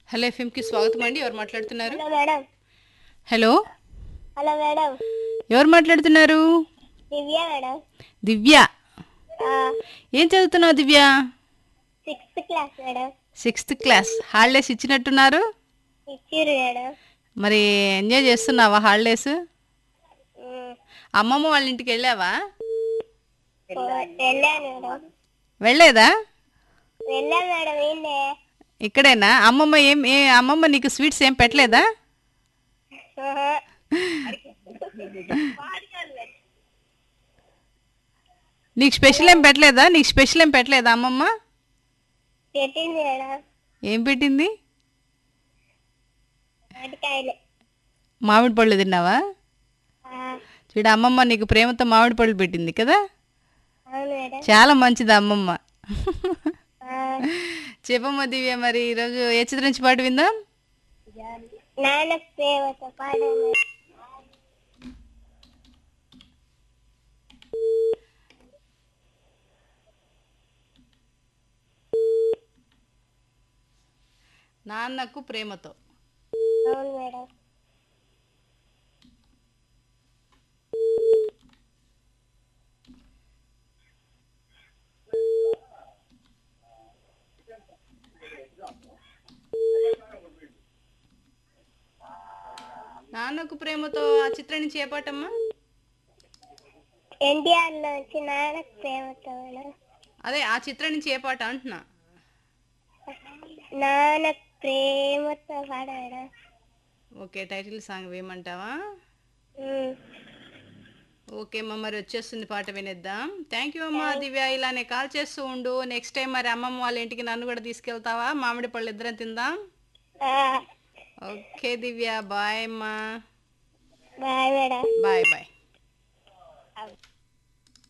Hello ఎఫ్ఎంకి స్వాగతం అండి ఎవరు మాట్లాడుతున్నారు hello madam hello hello madam ఎవరు మాట్లాడుతున్నారు దివ్య మేడం దివ్య ఏం చదువుతున్నావు Divya sixth class madam sixth class holidays ఇచ్చినట్టున్నారు ఇచ్చిర్రు మేడం మరి ఎంజాయ్ చేస్తున్నావా హాలిడేస్ ఉమ్, అమ్మమ్మ వాళ్ళ ఇంటికి వెళ్ళావా ఓ- వెళ్ళాను మేడం వెళ్ళలేదా వెళ్ళాను మేడం ఏందే ఇక్కడేనా అమ్మమ్మ ఏం ఏ అమ్మమ్మ నీకు స్వీట్స్ ఏం పెట్టలేదా ఆహా. నీకు స్పెషల్ ఏం పెట్టలేదా నీకు స్పెషల్ ఏం పెట్టలేదా అమ్మమ్మ పెట్టింది మేడం ఏం పెట్టింది అరటికాయలు మామిడి పళ్ళు తిన్నావా ఆ, చూడు అమ్మమ్మ నీకు ప్రేమతో మామిడి పళ్ళు పెట్టింది కదా అవును మేడం చాలా మంచిది అమ్మమ్మ ఆ, చెప్పమ్మ దివ్య మరి ఈరోజు ఏ చిత్రం నుంచి పాట విందాం నాన్న ప్రేమతో పాడాను నాన్నకు ప్రేమతో అవును మేడం నాన్నకు ప్రేమతో ఆ చిత్రం నుంచి ఏ పాటమ్మా ఎన్టీఆర్ నుంచి నాన్న ప్రేమతో మేడం అదే ఆ చిత్రం నుంచి ఏ పాట అంటున్నా నాన్న ప్రేమతో పాడ మేడం ఓకే టైటిల్ సాంగ్ వేయమంటావా ఉమ్, ఓకే అమ్మ మరి వచ్చేస్తుంది పాట వినేద్దాం థ్యాంక్ యూ అమ్మా దివ్య ఇలానే కాల్ చేస్తూ ఉండు నెక్స్ట్ టైం మరి అమ్మమ్మ వాళ్ళ ఇంటికి నన్ను కూడా తీసుకెళ్తావా మామిడి పళ్ళు ఇద్దరం తిందాం ఆ, ఓకే దివ్య బాయ్ అమ్మా బాయ్ మేడం బాయ్ బాయ్